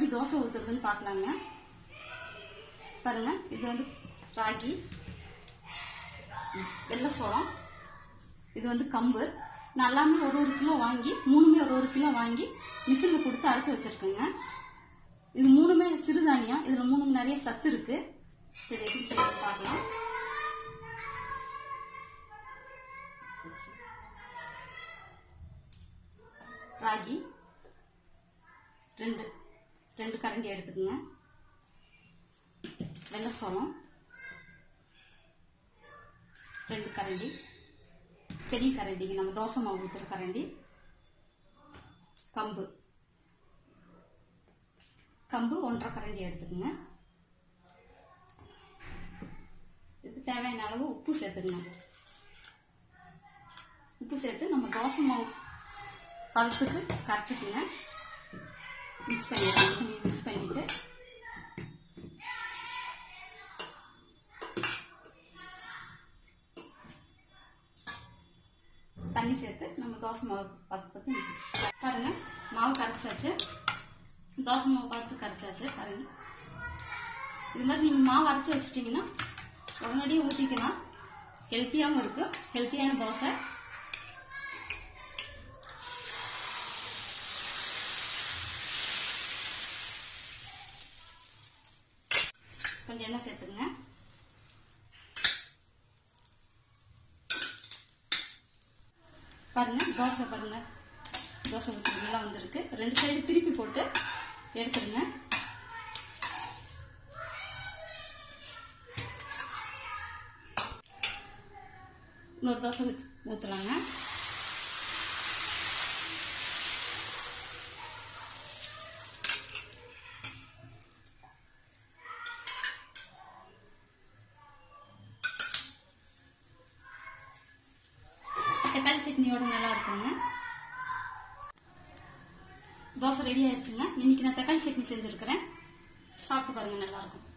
எப்படி தோசை ஊற்றுறதுன்னு பார்க்கலாங்க பாருங்க இது வந்து ராகி வெள்ளை சோளம் இது வந்து கம்பு நான் எல்லாமே ஒரு ஒரு கிலோ வாங்கி மூணுமே ஒரு ஒரு கிலோ வாங்கி மிஷினில் கொடுத்து அரைச்சி வச்சிருக்கேங்க இது மூணுமே சிறுதானியம் இதில் மூணு நிறைய சத்து இருக்கு இது எப்படி செய்யறது பார்க்கலாம் ராகி ரெண்டு ரெண்டு கரண்டி எடுத்துக்கோங்க வெள்ளை சோளம் ரெண்டு கரண்டி பெரிய கரண்டிங்க நம்ம தோசை மாவு ஊற்றுற கரண்டி கம்பு கம்பு ஒன்றரை கரண்டி எடுத்துக்கோங்க இதுக்கு தேவையான அளவு உப்பு சேர்த்துக்கணும் உப்பு சேர்த்து நம்ம தோசை மாவு பழத்துக்கு கரைச்சிக்குங்க மிக்ஸ் பண்ணிடுறோம் மிக்ஸ் பண்ணிட்டு தண்ணி சேர்த்து நம்ம தோசை மாவு பத்துக்கு பாருங்க மாவு கரைச்சாச்சு தோசை மாவு பார்த்து கரைச்சாச்சு பாருங்க இது மாதிரி நீங்கள் மாவு அரைச்சி வச்சிட்டிங்கன்னா உடனடியே ஊற்றிக்கலாம் ஹெல்த்தியாகவும் இருக்கும் ஹெல்த்தியான தோசை கொஞ்சம் எண்ணெய் சேர்த்துங்க பாருங்க தோசை பாருங்க தோசை ஊற்றி நல்லா வந்திருக்கு ரெண்டு சைடு திருப்பி போட்டு எடுத்துருங்க இன்னொரு தோசை ஊற்றி ஊற்றலாங்க தக்காளி சட்னியோட நல்லா இருக்குங்க தோசை ரெடி ஆயிடுச்சுங்க இன்னைக்கு நான் தக்காளி சட்னி செஞ்சுருக்கிறேன் சாப்பிட்டு பாருங்க நல்லா இருக்கும்